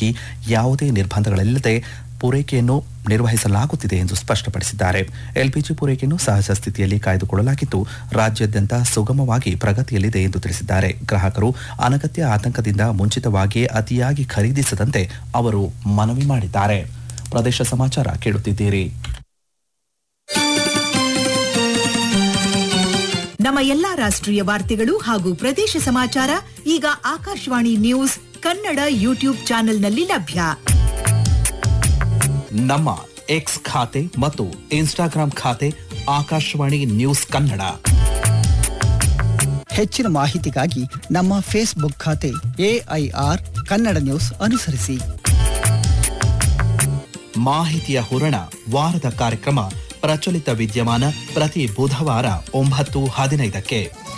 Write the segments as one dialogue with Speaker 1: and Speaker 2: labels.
Speaker 1: ಪರವಾಗಿ ಯಾವುದೇ ನಿರ್ಬಂಧಗಳಿಲ್ಲದೆ ಪೂರೈಕೆಯನ್ನು ನಿರ್ವಹಿಸಲಾಗುತ್ತಿದೆ ಎಂದು ಸ್ಪಷ್ಟಪಡಿಸಿದ್ದಾರೆ ಎಲ್ಪಿಜಿ ಪೂರೈಕೆಯನ್ನು ಸಹಜ ಸ್ಥಿತಿಯಲ್ಲಿ ಕಾಯ್ದುಕೊಳ್ಳಲಾಗಿದ್ದು ರಾಜ್ಯಾದ್ಯಂತ ಸುಗಮವಾಗಿ ಪ್ರಗತಿಯಲ್ಲಿದೆ ಎಂದು ತಿಳಿಸಿದ್ದಾರೆ ಗ್ರಾಹಕರು ಅನಗತ್ಯ ಆತಂಕದಿಂದ ಮುಂಚಿತವಾಗಿಯೇ ಅತಿಯಾಗಿ ಖರೀದಿಸದಂತೆ ಅವರು ಮನವಿ ಮಾಡಿದ್ದಾರೆ ಪ್ರದೇಶ ಸಮಾಚಾರ ಕೇಳುತ್ತಿದ್ದೀರಿ
Speaker 2: ನಮ್ಮ ಎಲ್ಲಾ ರಾಷ್ಟ್ರೀಯ ವಾರ್ತೆಗಳು ಹಾಗೂ ಪ್ರದೇಶ ಸಮಾಚಾರ ಈಗ ಆಕಾಶವಾಣಿ ನ್ಯೂಸ್ ಕನ್ನಡ ಯೂಟ್ಯೂಬ್ ಚಾನೆಲ್ನಲ್ಲಿ ಲಭ್ಯ
Speaker 1: ನಮ್ಮ ಎಕ್ಸ್ ಖಾತೆ ಮತ್ತು ಇನ್ಸ್ಟಾಗ್ರಾಂ ಖಾತೆ ಆಕಾಶವಾಣಿ ನ್ಯೂಸ್ ಕನ್ನಡ
Speaker 3: ಹೆಚ್ಚಿನ ಮಾಹಿತಿಗಾಗಿ ನಮ್ಮ ಫೇಸ್ಬುಕ್ ಖಾತೆ ಎಐಆರ್ ಕನ್ನಡ ನ್ಯೂಸ್ ಅನುಸರಿಸಿ
Speaker 1: ಮಾಹಿತಿಯ ಹೂರಣ ವಾರದ ಕಾರ್ಯಕ್ರಮ ಪ್ರಚಲಿತ ವಿದ್ಯಮಾನ ಪ್ರತಿ ಬುಧವಾರ ಒಂಬತ್ತು ಹದಿನೈದಕ್ಕೆ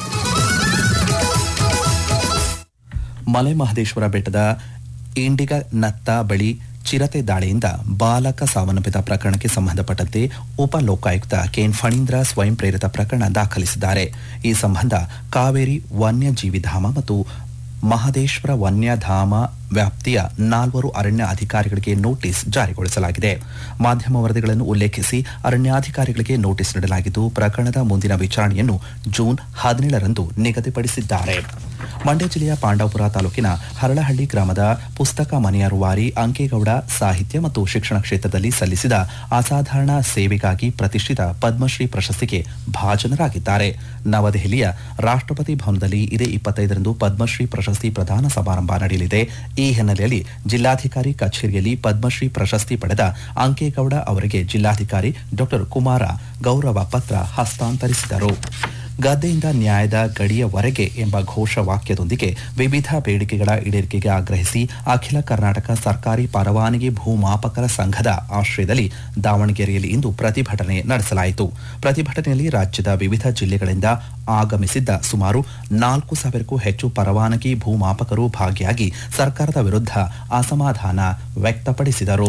Speaker 1: ಮಲೆ ಮಹದೇಶ್ವರ ಬೆಟ್ಟದ ಇಂಡಿಗ ನತ್ತ ಬಳಿ ಚಿರತೆ ದಾಳಿಯಿಂದ ಬಾಲಕ ಸಾವನ್ನಪ್ಪಿದ ಪ್ರಕರಣಕ್ಕೆ ಸಂಬಂಧಪಟ್ಟಂತೆ ಉಪ ಲೋಕಾಯುಕ್ತ ಕೆಎನ್ ಫಣೀಂದ್ರ ಸ್ವಯಂ ಪ್ರೇರಿತ ಪ್ರಕರಣ ದಾಖಲಿಸಿದ್ದಾರೆ ಈ ಸಂಬಂಧ ಕಾವೇರಿ ವನ್ಯಜೀವಿಧಾಮ ಮತ್ತು ಮಹದೇಶ್ವರ ವನ್ಯಧಾಮ ವ್ಯಾಪ್ತಿಯ ನಾಲ್ವರು ಅರಣ್ಯ ಅಧಿಕಾರಿಗಳಿಗೆ ನೋಟಿಸ್ ಜಾರಿಗೊಳಿಸಲಾಗಿದೆ ಮಾಧ್ಯಮ ವರದಿಗಳನ್ನು ಉಲ್ಲೇಖಿಸಿ ಅರಣ್ಯಾಧಿಕಾರಿಗಳಿಗೆ ನೋಟಿಸ್ ನೀಡಲಾಗಿದ್ದು ಪ್ರಕರಣದ ಮುಂದಿನ ವಿಚಾರಣೆಯನ್ನು ಜೂನ್ ಹದಿನೇಳರಂದು ನಿಗದಿಪಡಿಸಿದ್ದಾರೆ ಮಂಡ್ಯ ಜಿಲ್ಲೆಯ ಪಾಂಡವಪುರ ತಾಲೂಕಿನ ಹರಳಹಳ್ಳಿ ಗ್ರಾಮದ ಪುಸ್ತಕ ಮನೆಯ ರೂವಾರಿ ಅಂಕೇಗೌಡ ಸಾಹಿತ್ಯ ಮತ್ತು ಶಿಕ್ಷಣ ಕ್ಷೇತ್ರದಲ್ಲಿ ಸಲ್ಲಿಸಿದ ಅಸಾಧಾರಣ ಸೇವೆಗಾಗಿ ಪ್ರತಿಷ್ಠಿತ ಪದ್ಮಶ್ರೀ ಪ್ರಶಸ್ತಿಗೆ ಭಾಜನರಾಗಿದ್ದಾರೆ ನವದೆಹಲಿಯ ರಾಷ್ಟ್ರಪತಿ ಭವನದಲ್ಲಿ ಇದೇ ಇಪ್ಪತ್ತೈದರಂದು ಪದ್ಮಶ್ರೀ ಪ್ರಶಸ್ತಿ ಪ್ರದಾನ ಸಮಾರಂಭ ನಡೆಯಲಿದೆ ಈ ಹಿನ್ನೆಲೆಯಲ್ಲಿ ಜಿಲ್ಲಾಧಿಕಾರಿ ಕಚೇರಿಯಲ್ಲಿ ಪದ್ಮಶ್ರೀ ಪ್ರಶಸ್ತಿ ಪಡೆದ ಅಂಕೇಗೌಡ ಅವರಿಗೆ ಜಿಲ್ಲಾಧಿಕಾರಿ ಡಾಕ್ಟರ್ ಕುಮಾರ ಗೌರವ ಪತ್ರ ಹಸ್ತಾಂತರಿಸಿದರು ಗದ್ದೆಯಿಂದ ನ್ಯಾಯದ ಗಡಿಯವರೆಗೆ ಎಂಬ ಘೋಷವಾಕ್ಯದೊಂದಿಗೆ ವಿವಿಧ ಬೇಡಿಕೆಗಳ ಈಡೇರಿಕೆಗೆ ಆಗ್ರಹಿಸಿ ಅಖಿಲ ಕರ್ನಾಟಕ ಸರ್ಕಾರಿ ಪರವಾನಗಿ ಭೂಮಾಪಕರ ಸಂಘದ ಆಶ್ರಯದಲ್ಲಿ ದಾವಣಗೆರೆಯಲ್ಲಿ ಇಂದು ಪ್ರತಿಭಟನೆ ನಡೆಸಲಾಯಿತು ಪ್ರತಿಭಟನೆಯಲ್ಲಿ ರಾಜ್ಯದ ವಿವಿಧ ಜಿಲ್ಲೆಗಳಿಂದ ಆಗಮಿಸಿದ್ದ ಸುಮಾರು ನಾಲ್ಕು ಸಾವಿರಕ್ಕೂ ಹೆಚ್ಚು ಪರವಾನಗಿ ಭೂಮಾಪಕರು ಭಾಗಿಯಾಗಿ ಸರ್ಕಾರದ ವಿರುದ್ಧ ಅಸಮಾಧಾನ ವ್ಯಕ್ತಪಡಿಸಿದರು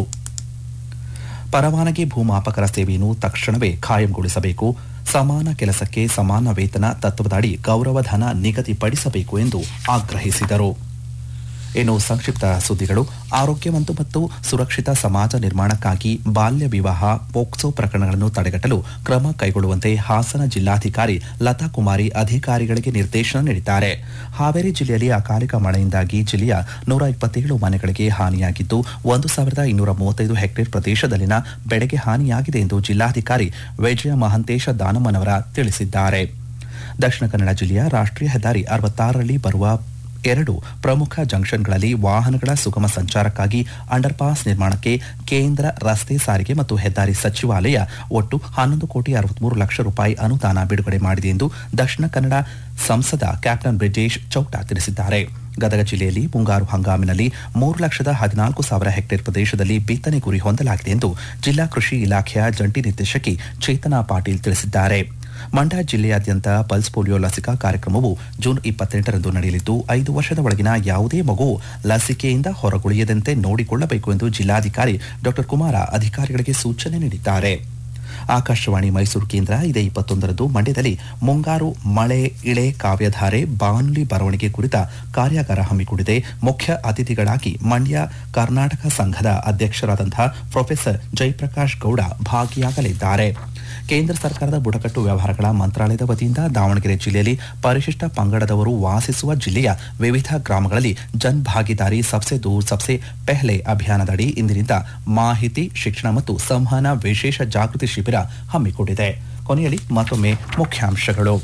Speaker 1: ಪರವಾನಗಿ ಭೂಮಾಪಕರ ಸೇವೆಯನ್ನು ತಕ್ಷಣವೇ ಖಾಯಂಗೊಳಿಸಬೇಕು ಸಮಾನ ಕೆಲಸಕ್ಕೆ ಸಮಾನ ವೇತನ ತತ್ವದಡಿ ಗೌರವಧನ ನಿಗದಿಪಡಿಸಬೇಕು ಎಂದು ಆಗ್ರಹಿಸಿದರು ಇನ್ನು ಸಂಕ್ಷಿಪ್ತ ಸುದ್ದಿಗಳು ಆರೋಗ್ಯವಂತ ಮತ್ತು ಸುರಕ್ಷಿತ ಸಮಾಜ ನಿರ್ಮಾಣಕ್ಕಾಗಿ ಬಾಲ್ಯ ವಿವಾಹ ಪೋಕ್ಸೋ ಪ್ರಕರಣಗಳನ್ನು ತಡೆಗಟ್ಟಲು ಕ್ರಮ ಕೈಗೊಳ್ಳುವಂತೆ ಹಾಸನ ಜಿಲ್ಲಾಧಿಕಾರಿ ಲತಾ ಕುಮಾರಿ ಅಧಿಕಾರಿಗಳಿಗೆ ನಿರ್ದೇಶನ ನೀಡಿದ್ದಾರೆ ಹಾವೇರಿ ಜಿಲ್ಲೆಯಲ್ಲಿ ಅಕಾಲಿಕ ಮಳೆಯಿಂದಾಗಿ ಜಿಲ್ಲೆಯ ನೂರ ಇಪ್ಪತ್ತೇಳು ಮನೆಗಳಿಗೆ ಹಾನಿಯಾಗಿದ್ದು ಒಂದು ಸಾವಿರದ ಇನ್ನೂರ ಮೂವತ್ತೈದು ಹೆಕ್ಟೇರ್ ಪ್ರದೇಶದಲ್ಲಿನ ಬೆಳೆಗೆ ಹಾನಿಯಾಗಿದೆ ಎಂದು ಜಿಲ್ಲಾಧಿಕಾರಿ ವಿಜಯ ಮಹಂತೇಶ ದಾನಮ್ಮನವರ ತಿಳಿಸಿದ್ದಾರೆ ದಕ್ಷಿಣ ಕನ್ನಡ ಜಿಲ್ಲೆಯ ರಾಷ್ಟ್ರೀಯ ಹೆದ್ದಾರಿ ಅರವತ್ತಾರರಲ್ಲಿ ಬರುವ ಎರಡು ಪ್ರಮುಖ ಜಂಕ್ಷನ್ಗಳಲ್ಲಿ ವಾಹನಗಳ ಸುಗಮ ಸಂಚಾರಕ್ಕಾಗಿ ಅಂಡರ್ಪಾಸ್ ನಿರ್ಮಾಣಕ್ಕೆ ಕೇಂದ್ರ ರಸ್ತೆ ಸಾರಿಗೆ ಮತ್ತು ಹೆದ್ದಾರಿ ಸಚಿವಾಲಯ ಒಟ್ಟು ಹನ್ನೊಂದು ಕೋಟಿ ಅರವತ್ಮೂರು ಲಕ್ಷ ರೂಪಾಯಿ ಅನುದಾನ ಬಿಡುಗಡೆ ಮಾಡಿದೆ ಎಂದು ದಕ್ಷಿಣ ಕನ್ನಡ ಸಂಸದ ಕ್ಯಾಪ್ಟನ್ ಬ್ರಿಜೇಶ್ ಚೌಟಾ ತಿಳಿಸಿದ್ದಾರೆ ಗದಗ ಜಿಲ್ಲೆಯಲ್ಲಿ ಮುಂಗಾರು ಹಂಗಾಮಿನಲ್ಲಿ ಮೂರು ಲಕ್ಷದ ಹದಿನಾಲ್ಕು ಸಾವಿರ ಹೆಕ್ಟೇರ್ ಪ್ರದೇಶದಲ್ಲಿ ಬಿತ್ತನೆ ಗುರಿ ಹೊಂದಲಾಗಿದೆ ಎಂದು ಜಿಲ್ಲಾ ಕೃಷಿ ಇಲಾಖೆಯ ಜಂಟಿ ನಿರ್ದೇಶಕಿ ಚೇತನಾ ಪಾಟೀಲ್ ತಿಳಿಸಿದ್ದಾರೆ ಮಂಡ್ಯ ಜಿಲ್ಲೆಯಾದ್ಯಂತ ಪಲ್ಸ್ ಪೋಲಿಯೋ ಲಸಿಕಾ ಕಾರ್ಯಕ್ರಮವು ಜೂನ್ ಇಪ್ಪತ್ತೆಂಟರಂದು ನಡೆಯಲಿದ್ದು ಐದು ವರ್ಷದ ಒಳಗಿನ ಯಾವುದೇ ಮಗು ಲಸಿಕೆಯಿಂದ ಹೊರಗುಳಿಯದಂತೆ ನೋಡಿಕೊಳ್ಳಬೇಕು ಎಂದು ಜಿಲ್ಲಾಧಿಕಾರಿ ಡಾಕ್ಟರ್ ಕುಮಾರ ಅಧಿಕಾರಿಗಳಿಗೆ ಸೂಚನೆ ನೀಡಿದ್ದಾರೆ ಆಕಾಶವಾಣಿ ಮೈಸೂರು ಕೇಂದ್ರ ಇದೇ ಇಪ್ಪತ್ತೊಂದರಂದು ಮಂಡ್ಯದಲ್ಲಿ ಮುಂಗಾರು ಮಳೆ ಇಳೆ ಕಾವ್ಯಧಾರೆ ಬಾನುಲಿ ಬರವಣಿಗೆ ಕುರಿತ ಕಾರ್ಯಾಗಾರ ಹಮ್ಮಿಕೊಂಡಿದೆ ಮುಖ್ಯ ಅತಿಥಿಗಳಾಗಿ ಮಂಡ್ಯ ಕರ್ನಾಟಕ ಸಂಘದ ಅಧ್ಯಕ್ಷರಾದಂತಹ ಪ್ರೊಫೆಸರ್ ಜಯಪ್ರಕಾಶ್ ಗೌಡ ಭಾಗಿಯಾಗಲಿದ್ದಾರೆ ಕೇಂದ್ರ ಸರ್ಕಾರದ ಬುಡಕಟ್ಟು ವ್ಯವಹಾರಗಳ ಮಂತ್ರಾಲಯದ ವತಿಯಿಂದ ದಾವಣಗೆರೆ ಜಿಲ್ಲೆಯಲ್ಲಿ ಪರಿಶಿಷ್ಟ ಪಂಗಡದವರು ವಾಸಿಸುವ ಜಿಲ್ಲೆಯ ವಿವಿಧ ಗ್ರಾಮಗಳಲ್ಲಿ ಜನ್ ಭಾಗಿದಾರಿ ಸಬ್ಸೆ ದೂರ್ ಸಬ್ಸೆ ಪೆಹ್ಲೆ ಅಭಿಯಾನದಡಿ ಇಂದಿನಿಂದ ಮಾಹಿತಿ ಶಿಕ್ಷಣ ಮತ್ತು ಸಂವಹನ ವಿಶೇಷ ಜಾಗೃತಿ ಶಿಬಿರ ಹಮ್ಮಿಕೊಂಡಿದೆ ಕೊನೆಯಲ್ಲಿ ಮತ್ತೊಮ್ಮೆ ಮುಖ್ಯಾಂಶಗಳು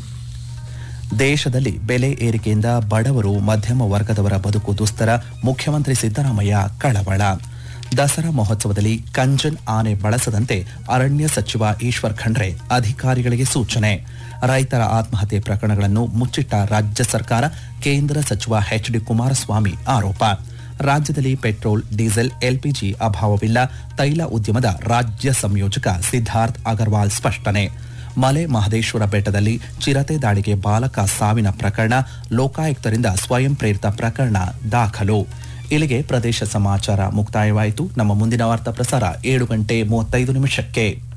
Speaker 1: ದೇಶದಲ್ಲಿ ಬೆಲೆ ಏರಿಕೆಯಿಂದ ಬಡವರು ಮಧ್ಯಮ ವರ್ಗದವರ ಬದುಕು ದುಸ್ತರ ಮುಖ್ಯಮಂತ್ರಿ ಸಿದ್ದರಾಮಯ್ಯ ಕಳವಳ ದಸರಾ ಮಹೋತ್ಸವದಲ್ಲಿ ಕಂಜನ್ ಆನೆ ಬಳಸದಂತೆ ಅರಣ್ಯ ಸಚಿವ ಈಶ್ವರ್ ಖಂಡ್ರೆ ಅಧಿಕಾರಿಗಳಿಗೆ ಸೂಚನೆ ರೈತರ ಆತ್ಮಹತ್ಯೆ ಪ್ರಕರಣಗಳನ್ನು ಮುಚ್ಚಿಟ್ಟ ರಾಜ್ಯ ಸರ್ಕಾರ ಕೇಂದ್ರ ಸಚಿವ ಎಚ್ ಡಿ ಕುಮಾರಸ್ವಾಮಿ ಆರೋಪ ರಾಜ್ಯದಲ್ಲಿ ಪೆಟ್ರೋಲ್ ಡೀಸೆಲ್ ಎಲ್ಪಿಜಿ ಅಭಾವವಿಲ್ಲ ತೈಲ ಉದ್ಯಮದ ರಾಜ್ಯ ಸಂಯೋಜಕ ಸಿದ್ಧಾರ್ಥ್ ಅಗರ್ವಾಲ್ ಸ್ಪಷ್ಟನೆ ಮಲೆ ಮಹದೇಶ್ವರ ಬೆಟ್ಟದಲ್ಲಿ ಚಿರತೆ ದಾಳಿಗೆ ಬಾಲಕ ಸಾವಿನ ಪ್ರಕರಣ ಲೋಕಾಯುಕ್ತರಿಂದ ಸ್ವಯಂ ಪ್ರೇರಿತ ಪ್ರಕರಣ ದಾಖಲು ಇಲ್ಲಿಗೆ ಪ್ರದೇಶ ಸಮಾಚಾರ ಮುಕ್ತಾಯವಾಯಿತು ನಮ್ಮ ಮುಂದಿನ ವಾರ್ತಾ ಪ್ರಸಾರ ಏಳು ಗಂಟೆ ಮೂವತ್ತೈದು ನಿಮಿಷಕ್ಕೆ